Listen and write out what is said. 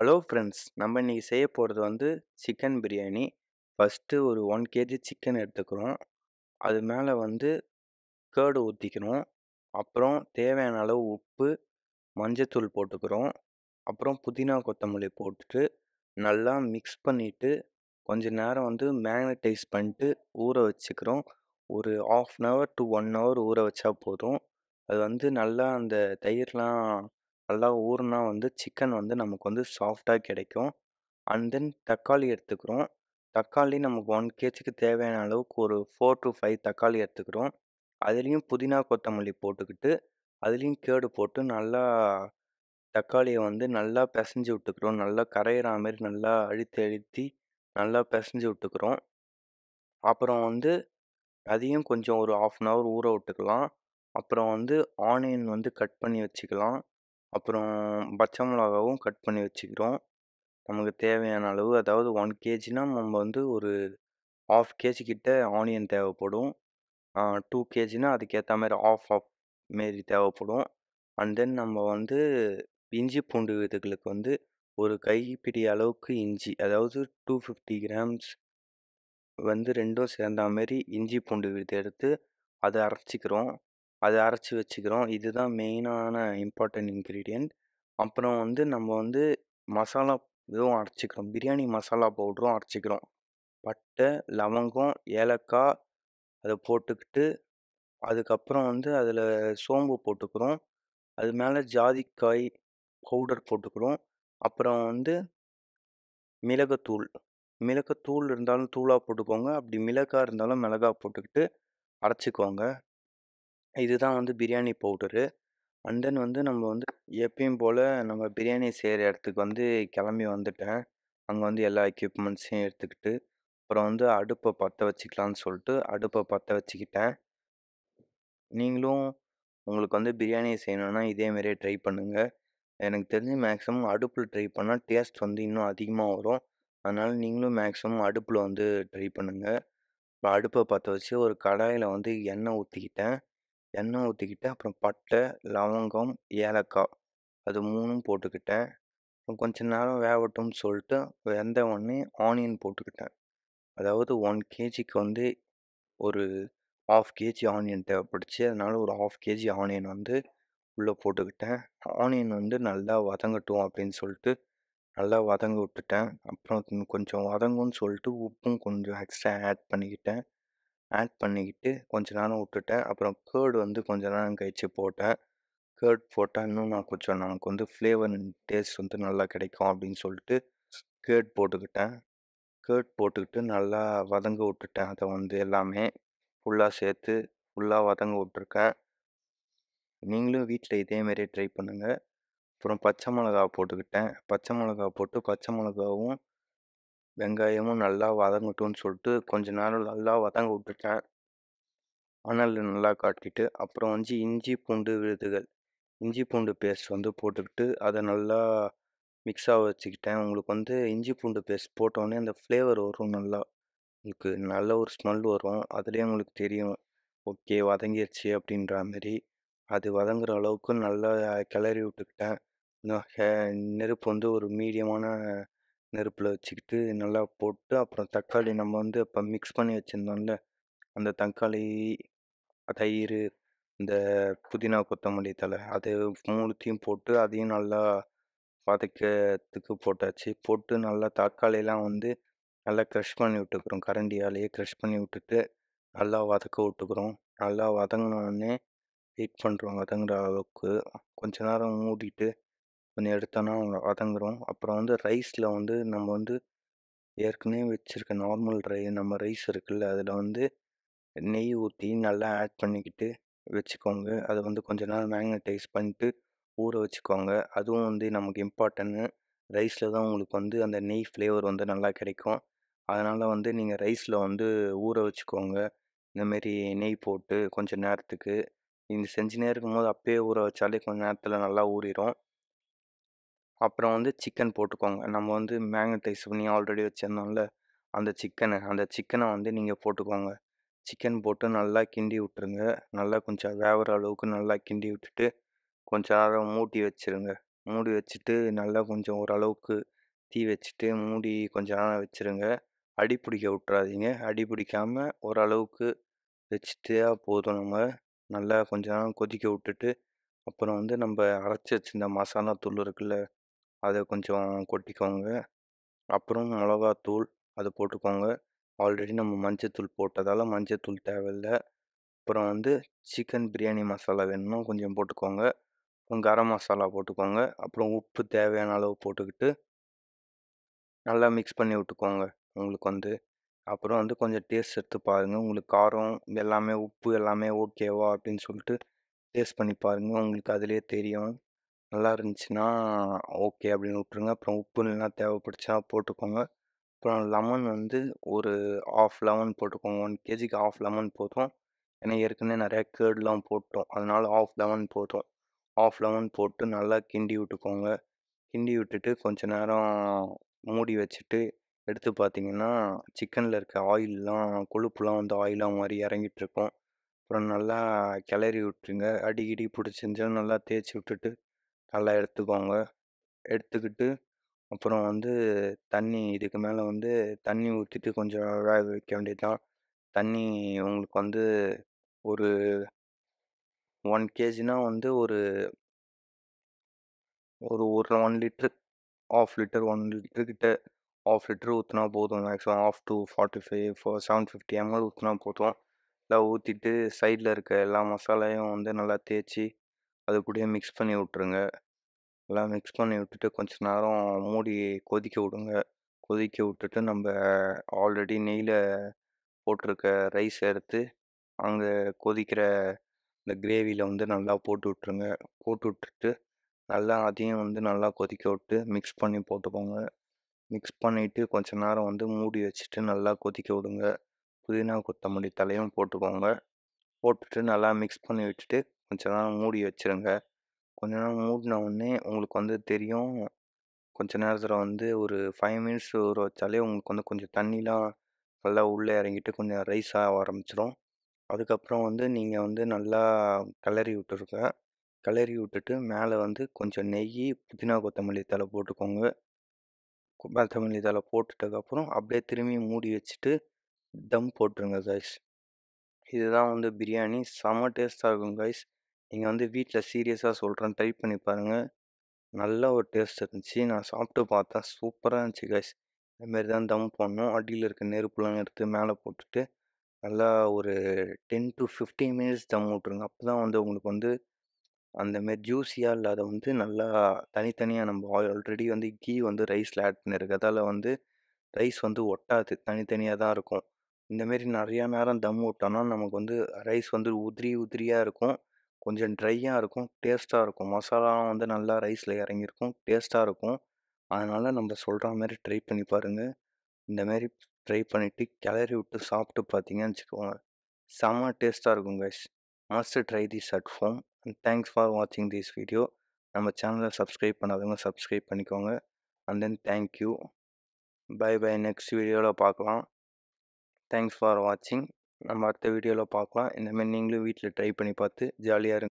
hello friends நம்ம இன்றைக்கி செய்ய போகிறது வந்து சிக்கன் பிரியாணி ஃபஸ்ட்டு ஒரு ஒன் கேஜி சிக்கன் எடுத்துக்கிறோம் அது மேலே வந்து கேர்டு ஊற்றிக்கணும் அப்புறம் தேவையான அளவு உப்பு மஞ்சத்தூள் போட்டுக்கிறோம் அப்புறம் புதினா கொத்தமல்லி போட்டுட்டு நல்லா மிக்ஸ் பண்ணிவிட்டு கொஞ்ச நேரம் வந்து மேக்னடைஸ் பண்ணிட்டு ஊற வச்சுக்கிறோம் ஒரு half an hour to one hour ஊற வச்சா போதும் அது வந்து நல்லா அந்த தயிர்லாம் நல்லா ஊறினா வந்து சிக்கன் வந்து நமக்கு வந்து சாஃப்டாக கிடைக்கும் அண்ட் தென் தக்காளி எடுத்துக்கிறோம் தக்காளி நமக்கு ஒன் கேஜிக்கு தேவையான அளவுக்கு ஒரு ஃபோர் டு ஃபைவ் தக்காளி எடுத்துக்கிறோம் அதுலேயும் புதினா கொத்தமல்லி போட்டுக்கிட்டு அதுலேயும் கேடு போட்டு நல்லா தக்காளியை வந்து நல்லா பிசைஞ்சு விட்டுக்கிறோம் நல்லா கரையிற மாதிரி நல்லா அழுத்தி அழுத்தி நல்லா பிசைஞ்சு விட்டுக்கிறோம் அப்புறம் வந்து அதையும் கொஞ்சம் ஒரு ஆஃப் அன் ஹவர் ஊற விட்டுக்கலாம் அப்புறம் வந்து ஆனியன் வந்து கட் பண்ணி வச்சுக்கலாம் அப்புறம் பச்சை மிளகாவும் கட் பண்ணி வச்சுக்கிறோம் நமக்கு தேவையான அளவு அதாவது ஒன் கேஜினா நம்ம வந்து ஒரு ஆஃப் கேஜி கிட்ட ஆனியன் தேவைப்படும் டூ கேஜினா அதுக்கேற்ற மாதிரி ஆஃப் ஆஃப் மாரி தேவைப்படும் அண்ட் தென் நம்ம வந்து இஞ்சி பூண்டு விதுகளுக்கு வந்து ஒரு கைப்பிடி அளவுக்கு இஞ்சி அதாவது டூ ஃபிஃப்டி கிராம்ஸ் வந்து ரெண்டும் சேர்ந்த மாரி இஞ்சி பூண்டு விழுது எடுத்து அதை அரைச்சிக்கிறோம் அதை அரைச்சி வச்சுக்கிறோம் இதுதான் மெயினான இம்பார்ட்டன்ட் இன்க்ரீடியன்ட் அப்புறம் வந்து நம்ம வந்து மசாலா இதுவும் அரைச்சிக்கிறோம் பிரியாணி மசாலா பவுடரும் அரைச்சிக்கிறோம் பட்டை லவங்கம் ஏலக்காய் அதை போட்டுக்கிட்டு அதுக்கப்புறம் வந்து அதில் சோம்பு போட்டுக்கிறோம் அது மேலே ஜாதிக்காய் பவுடர் போட்டுக்கிறோம் அப்புறம் வந்து மிளகுத்தூள் மிளகுத்தூள் இருந்தாலும் தூளாக போட்டுக்கோங்க அப்படி மிளகா இருந்தாலும் மிளகா போட்டுக்கிட்டு அரைச்சிக்கோங்க இதுதான் வந்து பிரியாணி பவுடரு அண்ட் தென் வந்து நம்ம வந்து எப்பயும் போல் நம்ம பிரியாணி செய்கிற இடத்துக்கு வந்து கிளம்பி வந்துட்டேன் அங்கே வந்து எல்லா எக்யூப்மெண்ட்ஸையும் எடுத்துக்கிட்டு அப்புறம் வந்து அடுப்பை பற்ற வச்சுக்கலான்னு சொல்லிட்டு அடுப்பை பற்ற வச்சுக்கிட்டேன் நீங்களும் உங்களுக்கு வந்து பிரியாணி செய்யணுன்னா இதேமாரியே ட்ரை பண்ணுங்கள் எனக்கு தெரிஞ்சு மேக்ஸிமம் அடுப்பில் ட்ரை பண்ணால் டேஸ்ட் வந்து இன்னும் அதிகமாக வரும் அதனால் நீங்களும் மேக்ஸிமம் அடுப்பில் வந்து ட்ரை பண்ணுங்கள் இப்போ அடுப்பை பற்ற வச்சு ஒரு கடாயில் வந்து எண்ணெய் ஊற்றிக்கிட்டேன் எண்ணெய் ஊற்றிக்கிட்டு அப்புறம் பட்டை லவங்கம் ஏலக்காய் அது மூணும் போட்டுக்கிட்டேன் கொஞ்ச நேரம் வேகட்டும்னு சொல்லிட்டு வெந்த உடனே ஆனியன் போட்டுக்கிட்டேன் அதாவது ஒன் கேஜிக்கு வந்து ஒரு ஆஃப் கேஜி ஆனியன் தேவைப்பட்டுச்சு அதனால் ஒரு ஆஃப் கேஜி ஆனியன் வந்து உள்ளே போட்டுக்கிட்டேன் ஆனியன் வந்து நல்லா வதங்கட்டும் அப்படின்னு சொல்லிட்டு நல்லா வதங்க விட்டுட்டேன் அப்புறம் கொஞ்சம் வதங்கும்னு சொல்லிட்டு உப்பும் கொஞ்சம் எக்ஸ்ட்ரா ஆட் பண்ணிக்கிட்டேன் ஆட் பண்ணிக்கிட்டு கொஞ்ச நேரம் விட்டுட்டேன் அப்புறம் கேர்டு வந்து கொஞ்ச நேரம் கழித்து போட்டேன் கேர்ட் போட்டால் இன்னும் நான் கொஞ்சம் நமக்கு வந்து ஃப்ளேவர் அண்ட் டேஸ்ட் வந்து நல்லா கிடைக்கும் அப்படின்னு சொல்லிட்டு கேர்ட் போட்டுக்கிட்டேன் கேர்ட் போட்டுக்கிட்டு நல்லா வதங்க விட்டுட்டேன் அதை வந்து எல்லாமே ஃபுல்லாக சேர்த்து ஃபுல்லாக வதங்க விட்ருக்கேன் நீங்களும் வீட்டில் இதேமாரியே ட்ரை பண்ணுங்கள் அப்புறம் பச்சை மிளகா போட்டுக்கிட்டேன் பச்சை மிளகா போட்டு பச்சை மிளகாவும் வெங்காயமும் நல்லா வதங்கட்டும்னு சொல்லிட்டு கொஞ்ச நேரம் நல்லா வதங்க விட்டுட்டேன் அனல் நல்லா காட்டிட்டு அப்புறம் வந்து இஞ்சி பூண்டு விழுதுகள் இஞ்சி பூண்டு பேஸ்ட் வந்து போட்டுக்கிட்டு அதை நல்லா மிக்ஸாக வச்சுக்கிட்டேன் உங்களுக்கு வந்து இஞ்சி பூண்டு பேஸ்ட் போட்டோடனே அந்த ஃப்ளேவர் வரும் நல்லா உங்களுக்கு நல்ல ஒரு ஸ்மெல் வரும் அதுலேயே உங்களுக்கு தெரியும் ஓகே வதங்கிருச்சு அப்படின்ற மாதிரி அது வதங்குற அளவுக்கு நல்லா கிளறி விட்டுக்கிட்டேன் நெருப்பு வந்து ஒரு மீடியமான நெருப்பில் வச்சுக்கிட்டு நல்லா போட்டு அப்புறம் தக்காளி நம்ம வந்து இப்போ மிக்ஸ் பண்ணி வச்சுருந்தோம்ல அந்த தக்காளி தயிர் இந்த புதினா கொத்தமல்லி தழை அது மூணுத்தையும் போட்டு அதையும் நல்லா வதக்கிறதுக்கு போட்டாச்சு போட்டு நல்லா தக்காளியெல்லாம் வந்து நல்லா க்ரஷ் பண்ணி விட்டுக்கிறோம் கரண்டியாலேயே க்ரஷ் பண்ணி விட்டுட்டு நல்லா வதக்க விட்டுக்கிறோம் நல்லா வதங்கினோடனே வெயிட் பண்ணுறோம் வதங்குற அளவுக்கு கொஞ்ச நேரம் மூடிட்டு கொஞ்சம் எடுத்தோன்னா வதங்குறோம் அப்புறம் வந்து ரைஸில் வந்து நம்ம வந்து ஏற்கனவே வச்சுருக்க நார்மல் ரை நம்ம ரைஸ் இருக்குல்ல அதில் வந்து நெய் ஊற்றி நல்லா ஆட் பண்ணிக்கிட்டு வச்சுக்கோங்க அதை வந்து கொஞ்ச நேரம் மேக்னடைஸ் பண்ணிட்டு ஊற வச்சுக்கோங்க அதுவும் வந்து நமக்கு இம்பார்ட்டன்னு ரைஸில் தான் உங்களுக்கு வந்து அந்த நெய் ஃப்ளேவர் வந்து நல்லா கிடைக்கும் அதனால் வந்து நீங்கள் ரைஸில் வந்து ஊற வச்சுக்கோங்க இந்தமாரி நெய் போட்டு கொஞ்சம் நேரத்துக்கு நீங்கள் செஞ்சுனே இருக்கும்போது அப்பயே ஊற வச்சாலே கொஞ்சம் நேரத்தில் நல்லா ஊறிடும் அப்புறம் வந்து சிக்கன் போட்டுக்கோங்க நம்ம வந்து மேக்னடைஸ் பண்ணி ஆல்ரெடி வச்சுருந்தோம்ல அந்த சிக்கனை அந்த சிக்கனை வந்து நீங்கள் போட்டுக்கோங்க சிக்கன் போட்டு நல்லா கிண்டி விட்டுருங்க நல்லா கொஞ்சம் வேகிற அளவுக்கு நல்லா கிண்டி விட்டுட்டு கொஞ்ச நேரம் மூடி வச்சுருங்க மூடி வச்சுட்டு நல்லா கொஞ்சம் ஓரளவுக்கு தீ வச்சுட்டு மூடி கொஞ்ச நேரம் வச்சுருங்க அடி பிடிக்க விட்றாதீங்க அடி பிடிக்காம ஓரளவுக்கு வச்சுட்டா போதும் நம்ம நல்லா கொஞ்ச நேரம் கொதிக்க விட்டுட்டு அப்புறம் வந்து நம்ம அரைச்சி வச்சிருந்த மசாலா தூள் இருக்குல்ல அதை கொஞ்சம் கொட்டிக்கோங்க அப்புறம் மிளகாத்தூள் அது போட்டுக்கோங்க ஆல்ரெடி நம்ம மஞ்சத்தூள் போட்டதால் மஞ்சத்தூள் தேவையில்ல அப்புறம் வந்து சிக்கன் பிரியாணி மசாலா வேணும்னா கொஞ்சம் போட்டுக்கோங்க அப்புறம் கரம் மசாலா போட்டுக்கோங்க அப்புறம் உப்பு தேவையான அளவு போட்டுக்கிட்டு நல்லா மிக்ஸ் பண்ணி விட்டுக்கோங்க உங்களுக்கு வந்து அப்புறம் வந்து கொஞ்சம் டேஸ்ட் எடுத்து பாருங்கள் உங்களுக்கு காரம் எல்லாமே உப்பு எல்லாமே ஓகேவா அப்படின்னு சொல்லிட்டு டேஸ்ட் பண்ணி பாருங்கள் உங்களுக்கு அதிலே தெரியும் நல்லா இருந்துச்சுன்னா ஓகே அப்படின்னு விட்ருங்க அப்புறம் உப்பு இல்லைனா தேவைப்படுச்சா போட்டுக்கோங்க அப்புறம் லெமன் வந்து ஒரு ஆஃப் லெமன் போட்டுக்கோங்க ஒன் கேஜிக்கு ஆஃப் லெமன் போதும் ஏன்னா ஏற்கனவே நிறையா கேர்ட்லாம் போட்டோம் அதனால ஆஃப் லெமன் போதும் ஆஃப் லெமன் போட்டு நல்லா கிண்டி விட்டுக்கோங்க கிண்டி விட்டுட்டு கொஞ்ச நேரம் மூடி வச்சுட்டு எடுத்து பார்த்தீங்கன்னா சிக்கனில் இருக்க ஆயிலெலாம் கொழுப்புலாம் வந்து ஆயிலாக மாதிரி இறங்கிட்டுருக்கும் அப்புறம் நல்லா கிளறி விட்டுருங்க அடி கிடி பிடிச்சிருந்துச்சுன்னா நல்லா தேய்ச்சி விட்டுட்டு நல்லா எடுத்துக்கோங்க எடுத்துக்கிட்டு அப்புறம் வந்து தண்ணி இதுக்கு மேலே வந்து தண்ணி ஊற்றிட்டு கொஞ்சம் வேக வைக்க வேண்டியது தான் தண்ணி உங்களுக்கு வந்து ஒரு ஒன் கேஜினா வந்து ஒரு ஒரு ஒரு one litre half litre one litre கிட்ட ஆஃப் லிட்டர் ஊற்றினா போதும் maximum half two forty five four seven fifty ML ஊற்றினா போதும் எல்லாம் ஊற்றிட்டு சைடில் இருக்க எல்லா மசாலையும் வந்து நல்லா தேய்ச்சி அது கூடயே மிக்ஸ் பண்ணி விட்ருங்க எல்லாம் மிக்ஸ் பண்ணி விட்டுட்டு கொஞ்ச நேரம் மூடி கொதிக்க விடுங்க கொதிக்க விட்டுட்டு நம்ம ஆல்ரெடி நெய்யில் போட்டிருக்க ரைஸ் எடுத்து அங்கே கொதிக்கிற இந்த கிரேவியில் வந்து நல்லா போட்டு விட்ருங்க போட்டு விட்டுட்டு நல்லா அதையும் வந்து நல்லா கொதிக்க விட்டு மிக்ஸ் பண்ணி போட்டுக்கோங்க மிக்ஸ் பண்ணிவிட்டு கொஞ்ச நேரம் வந்து மூடி வச்சுட்டு நல்லா கொதிக்க விடுங்க புதினா கொத்தமல்லி தலையும் போட்டுக்கோங்க போட்டுட்டு நல்லா மிக்ஸ் பண்ணி விட்டுட்டு கொஞ்ச நேரம் மூடி வச்சுருங்க கொஞ்ச நேரம் மூடின உடனே உங்களுக்கு வந்து தெரியும் கொஞ்ச நேரத்தில் வந்து ஒரு ஃபைவ் மினிட்ஸ் ஊற வச்சாலே உங்களுக்கு வந்து கொஞ்சம் தண்ணிலாம் நல்லா உள்ளே இறங்கிட்டு கொஞ்சம் ரைஸ் ஆக ஆரம்பிச்சிடும் அதுக்கப்புறம் வந்து நீங்கள் வந்து நல்லா கிளறி விட்டுருங்க கிளறி விட்டுட்டு மேலே வந்து கொஞ்சம் நெய் புதினா கொத்தமல்லி தழை போட்டுக்கோங்க கொத்தமல்லி தழை போட்டுட்டதுக்கப்புறம் அப்படியே திரும்பி மூடி வச்சுட்டு தம் போட்டுருங்க கைஸ் இதுதான் வந்து பிரியாணி செம்ம டேஸ்ட்டாக இருக்கும் கைஸ் நீங்கள் வந்து வீட்டில் சீரியஸாக சொல்கிறேன் ட்ரை பண்ணி பாருங்கள் நல்ல ஒரு டேஸ்ட் இருந்துச்சு நான் சாப்பிட்டு பார்த்தேன் சூப்பராக இருந்துச்சு கைஸ் இதுமாரி தான் தம் போடணும் அடியில் இருக்க நெருப்புலாம் எடுத்து மேலே போட்டுட்டு நல்லா ஒரு டென் டு ஃபிஃப்டீன் மினிட்ஸ் தம் விட்ருங்க அப்போ தான் வந்து உங்களுக்கு வந்து அந்தமாரி ஜூஸியாக இல்லாத வந்து நல்லா தனித்தனியாக நம்ம ஆல்ரெடி வந்து கீ வந்து ரைஸில் ஆட் பண்ணியிருக்கதால வந்து ரைஸ் வந்து ஒட்டாது தனித்தனியாக தான் இருக்கும் இந்தமாரி நிறையா நேரம் தம் விட்டோன்னா நமக்கு வந்து ரைஸ் வந்து உதிரி உதிரியாக இருக்கும் கொஞ்சம் ட்ரையாக இருக்கும் டேஸ்ட்டாக இருக்கும் மசாலாலாம் வந்து நல்லா ரைஸில் இறங்கியிருக்கும் டேஸ்ட்டாக இருக்கும் அதனால் நம்ம சொல்கிற மாதிரி ட்ரை பண்ணி பாருங்கள் இந்தமாரி ட்ரை பண்ணிவிட்டு கிளறி விட்டு சாப்பிட்டு பார்த்தீங்கன்னு வச்சுக்கோங்க செம்ம டேஸ்ட்டாக இருக்கும் guys must try this at home and thanks for வாட்சிங் திஸ் வீடியோ நம்ம சேனலை சப்ஸ்கிரைப் பண்ணாதவங்க சப்ஸ்கிரைப் பண்ணிக்கோங்க and then thank you bye bye next வீடியோவில் பார்க்கலாம் தேங்க்ஸ் ஃபார் வாட்சிங் நம்ம அடுத்த வீடியோவில் பார்க்கலாம் இந்தமாரி நீங்களும் வீட்டில் ட்ரை பண்ணி பார்த்து ஜாலியாக இருங்க